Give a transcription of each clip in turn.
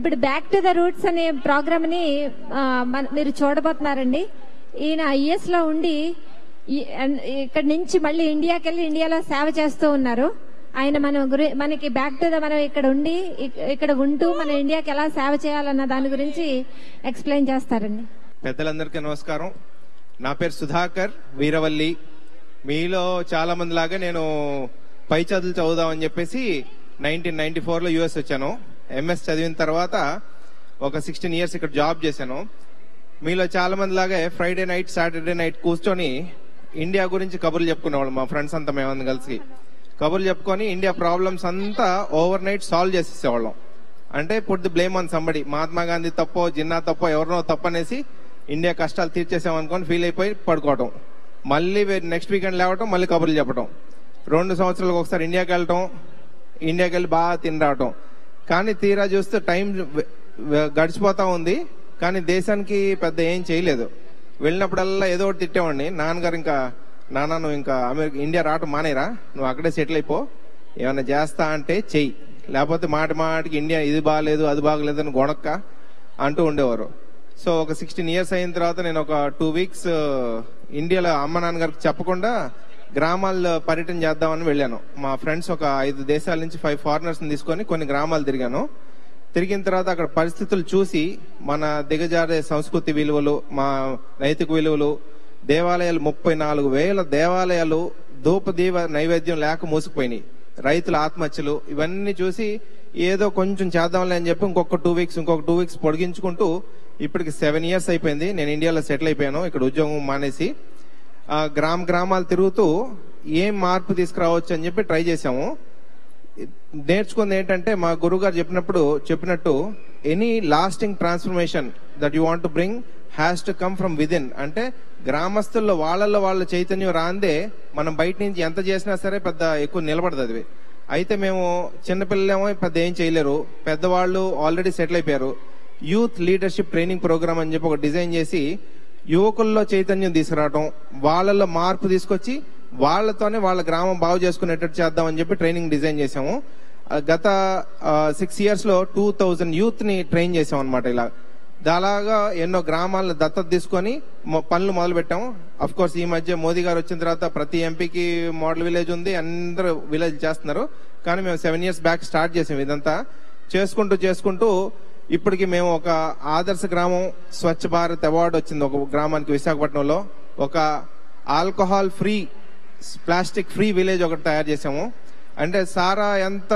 ఇప్పుడు back to the roots అనే program ని ఆ, మన- మీరు చూడబోతున్నారండి ఈయన ఐఎస్ లో ఉండి ఈ- అన్- ఇక్కడ నుంచి మళ్ళీ ఇండియాకి వెళ్ళి ఇండియాలో సేవ చేస్తూ ఉన్నారు ఆయన మన గురి మనకి బ్యాక్ టు ద మనం ఇక్కడ ఉండి ఇక్- ఇక్కడ ఉంటూ మన ఇండియాకి ఎలా సేవ చేయాలన్న దాని గురించి ఎక్స్ప్లెయిన్ చేస్తారండి పెద్దలందరికీ నమస్కారం నా పేరు సుధాకర్ వీరవల్లి మీలో చాలా మంది లాగా నేను పై చదువులు చదువుదామని చెప్పేసి నైన్టీన్ నైన్టీ ఫోర్ లో యుఎస్ వచ్చాను ఎంఎస్ చదివిన తర్వాత ఒక సిక్స్టీన్ ఇయర్స్ ఇక్కడ జాబ్ చేశాను మీలో చాలా మంది లాగే ఫ్రైడే నైట్ సాటర్డే నైట్ కూర్చొని ఇండియా గురించి కబుర్లు చెప్పుకునేవాళ్ళం మా ఫ్రెండ్స్ అంతా మేమందరం కలిసి కబుర్లు చెప్పుకొని ఇండియా ప్రాబ్లమ్స్ అంతా ఓవర్ నైట్ సాల్వ్ చేసేసేవాళ్ళం అంటే put the blame on somebody Mahatma Gandhi తప్పో జిన్నా తప్పో ఎవరినో తప్పనేసి ఇండియా కష్టాలు తీర్చేసామనుకొని ఫీల్ అయిపోయి పడుకోవటం మళ్ళీ నెక్స్ట్ వీకెండ్ లేవటం మళ్ళీ కబుర్లు చెప్పటం రెండు సంవత్సరాలకు ఒకసారి ఇండియాకి వెళ్ళటం ఇండియాకి వెళ్ళి బాగా తిని రావటం కానీ తీరా చూస్తే టైం వె- వె- గడిచిపోతా ఉంది కానీ దేశానికి పెద్ద ఏం చేయలేదు వెళ్ళినప్పుడల్లా ఏదో ఒకటి తిట్టేవాడిని నాన్నగారు ఇంకా నాన్న నువ్వు ఇంకా అమెరికా ఇండియా రావటం మానేరా నువ్వు అక్కడే సెటిల్ అయిపో ఏమైనా చేస్తా అంటే చెయ్యి లేకపోతే మాటి మాటికి ఇండియా ఇది బాగాలేదు అది బాగలేదు అని గొడక్క అంటూ ఉండేవారు సో ఒక సిక్స్టీన్ ఇయర్స్ అయిన తర్వాత నేను ఒక టూ వీక్స్ ఇండియాలో అమ్మ నాన్నగారికి చెప్పకుండా గ్రామాల్లో పర్యటన చేద్దామని వెళ్ళాను మా ఫ్రెండ్స్ ఒక ఐదు దేశాల నుంచి ఫైవ్ ఫారినర్స్ తీసుకొని కొన్ని గ్రామాలు తిరిగాను తిరిగిన తర్వాత అక్కడ పరిస్థితులు చూసి మన దిగజారే సంస్కృతి విలువలు మా నైతిక విలువలు దేవాలయాలు ముప్పై నాలుగు వేల దేవాలయాలు ధూపదీవ నైవేద్యం లేక మూసుకుపోయినాయి రైతుల ఆత్మహత్యలు ఇవన్నీ చూసి ఏదో కొంచెం చేద్దాంలే అని చెప్పి ఇంకొక టూ వీక్స్ ఇంకొక టూ వీక్స్ పొడిగించుకుంటూ ఇప్పటికి సెవెన్ ఇయర్స్ అయిపోయింది నేను ఇండియాలో సెటిల్ అయిపోయాను ఇక్కడ ఉద్యోగం మానేసి ఆ గ్రామ గ్రామాలు తిరుగుతూ ఏం మార్పు తీసుకురావచ్చు అని చెప్పి ట్రై చేశాము నేర్చుకుంది ఏంటంటే మా గురువు గారు చెప్పినప్పుడు చెప్పినట్టు any lasting transformation that you want to bring has to come from within అంటే గ్రామస్తుల్లో వాళ్ళల్లో వాళ్ళ చైతన్యం రాందే మనం బయట నుంచి ఎంత చేసినా సరే పెద్ద ఎక్కువ నిలబడదు అది అయితే మేము చిన్నపిల్లలేమో పెద్ద ఏం చేయలేరు పెద్దవాళ్ళు ఆల్రెడీ సెటిల్ అయిపోయారు యూత్ లీడర్షిప్ ట్రైనింగ్ ప్రోగ్రామ్ అని చెప్పి ఒక డిజైన్ చేసి యువకుల్లో చైతన్యం తీసుకురావటం వాళ్ళల్లో మార్పు తీసుకొచ్చి వాళ్ళతోనే వాళ్ళ గ్రామం బాగు చేసుకునేటట్టు చేద్దామని చెప్పి ట్రైనింగ్ డిజైన్ చేసాము ఆ, గత సిక్స్ ఇయర్స్ లో టూ థౌజండ్ యూత్ ని ట్రైన్ చేసాం అనమాట ఇలా అలాగా ఎన్నో గ్రామాలను దత్తత తీసుకొని మొ- పనులు మొదలు పెట్టాము అఫ్ కోర్స్ ఈ మధ్య మోదీ గారు వచ్చిన తర్వాత ప్రతి ఎంపీకి మోడల్ విలేజ్ ఉంది అందరూ విలేజ్ చేస్తున్నారు కానీ మేము సెవెన్ ఇయర్స్ బ్యాక్ స్టార్ట్ చేసాం ఇదంతా చేసుకుంటూ చేసుకుంటూ ఇప్పటికి మేము ఒక ఆదర్శ గ్రామం స్వచ్ఛ భారత్ అవార్డు వచ్చింది ఒక గ్రామానికి విశాఖపట్నంలో ఒక alcohol free plastic free village ఒకటి తయారు చేసాము అంటే సారా ఎంత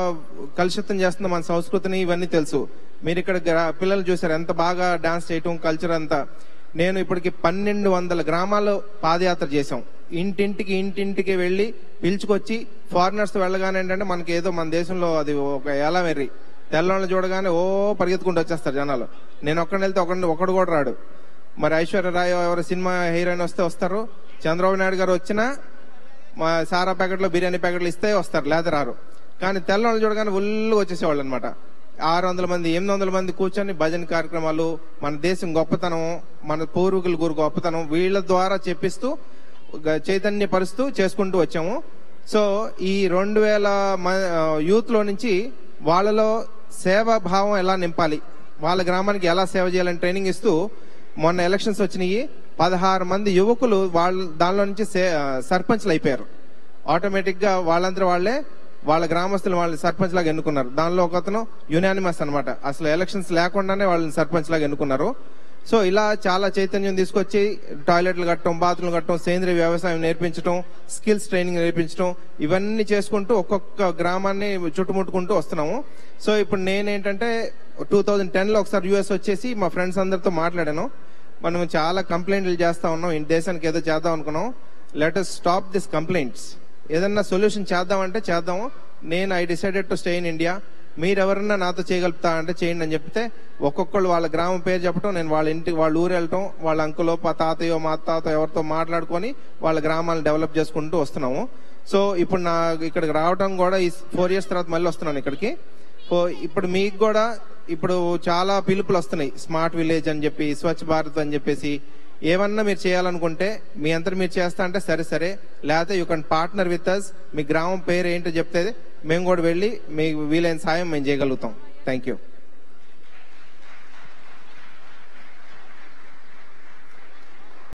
కలుషితం చేస్తుందో మన సంస్కృతిని ఇవన్నీ తెలుసు మీరు ఇక్కడ గ్రా- పిల్లలు చూసారు ఎంత బాగా డాన్స్ చేయటం కల్చర్ అంతా నేను ఇప్పటికి పన్నెండు వందల గ్రామాల్లో పాదయాత్ర చేశాం ఇంటింటికి ఇంటింటికి వెళ్ళి పిలుచుకొచ్చి ఫారినర్స్ వెళ్ళగానే ఏంటంటే మనకి ఏదో మన దేశంలో అది ఒక ఎలా వెర్రి తెల్లవాళ్ళు చూడగానే ఓ పరిగెత్తుకుంటూ వచ్చేస్తారు జనాలు నేను ఒక్కడిని వెళ్తే ఒకడిని ఒకడు కూడా రాడు మరి ఐశ్వర్య రాయ్ ఎవరు సినిమా హీరోయిన్ వస్తే వస్తారు చంద్రబాబు నాయుడు గారు వచ్చినా మా సారా ప్యాకెట్లో బిర్యానీ ప్యాకెట్లు ఇస్తే వస్తారు లేదా రారు కానీ తెల్లవాళ్ళు చూడగానే ఉల్లు వచ్చేసేవాళ్ళు అనమాట ఆరు వందల మంది ఎనిమిది వందల మంది కూర్చొని భజన కార్యక్రమాలు మన దేశం గొప్పతనం మన పూర్వీకుల గురు గొప్పతనం వీళ్ళ ద్వారా చెప్పిస్తూ గ- చైతన్యపరుస్తూ చేసుకుంటూ వచ్చాము సో ఈ రెండు వేల యూత్ లో నుంచి వాళ్ళలో సేవా భావం ఎలా నింపాలి వాళ్ళ గ్రామానికి ఎలా సేవ చేయాలని ట్రైనింగ్ ఇస్తూ మొన్న ఎలక్షన్స్ వచ్చినాయి పదహారు మంది యువకులు వాళ్ళ దానిలో నుంచి సే- సర్పంచ్లు అయిపోయారు ఆటోమేటిక్ గా వాళ్ళంతా వాళ్ళే వాళ్ళ గ్రామస్తులు వాళ్ళని సర్పంచ్ లాగా ఎన్నుకున్నారు దానిలో ఒక అతను యునానిమస్ అనమాట అసలు ఎలక్షన్స్ లేకుండానే వాళ్ళని సర్పంచ్ లాగా ఎన్నుకున్నారు సో ఇలా చాలా చైతన్యం తీసుకొచ్చి టాయిలెట్లు కట్టడం బాత్రూమ్లు కట్టడం సేంద్రియ వ్యవసాయం నేర్పించడం స్కిల్స్ ట్రైనింగ్ నేర్పించడం ఇవన్నీ చేసుకుంటూ ఒక్కొక్క గ్రామాన్ని చుట్టుముట్టుకుంటూ వస్తున్నాము సో ఇప్పుడు నేనేంటంటే టూ థౌజండ్ టెన్ లో ఒకసారి యూఎస్ వచ్చేసి మా ఫ్రెండ్స్ అందరితో మాట్లాడాను మనం చాలా కంప్లైంట్లు చేస్తా ఉన్నాం ఈ దేశానికి ఏదో చేద్దాం అనుకున్నాం let us stop this complaints ఏదన్నా సొల్యూషన్ చేద్దామంటే చేద్దాము నేను I decided to stay in India మీరు ఎవరన్నా నాతో చేయగలుగుతా అంటే చేయండి అని చెప్తే ఒక్కొక్కళ్ళు వాళ్ళ గ్రామం పేరు చెప్పడం నేను వాళ్ళ ఇంటికి వాళ్ళ ఊరు వెళ్ళటం వాళ్ళ అంకులో పా తాతయ్యో మా తాత ఎవరితో మాట్లాడుకొని వాళ్ళ గ్రామాలను డెవలప్ చేసుకుంటూ వస్తున్నాము సో ఇప్పుడు నా ఇక్కడికి రావడం కూడా ఈ ఫోర్ ఇయర్స్ తర్వాత మళ్ళీ వస్తున్నాను ఇక్కడికి సో ఇప్పుడు మీకు కూడా ఇప్పుడు చాలా పిలుపులు వస్తున్నాయి స్మార్ట్ విలేజ్ అని చెప్పి స్వచ్ఛ భారత్ అని చెప్పేసి ఏమన్నా మీరు చేయాలనుకుంటే మీ అంతా మీరు చేస్తా అంటే సరే సరే లేకపోతే you can partner with us మీ గ్రామం పేరు ఏంటో చెప్తే మేము కూడా వెళ్ళి మీకు వీలైన సాయం మేము చేయగలుగుతాం థ్యాంక్ యూ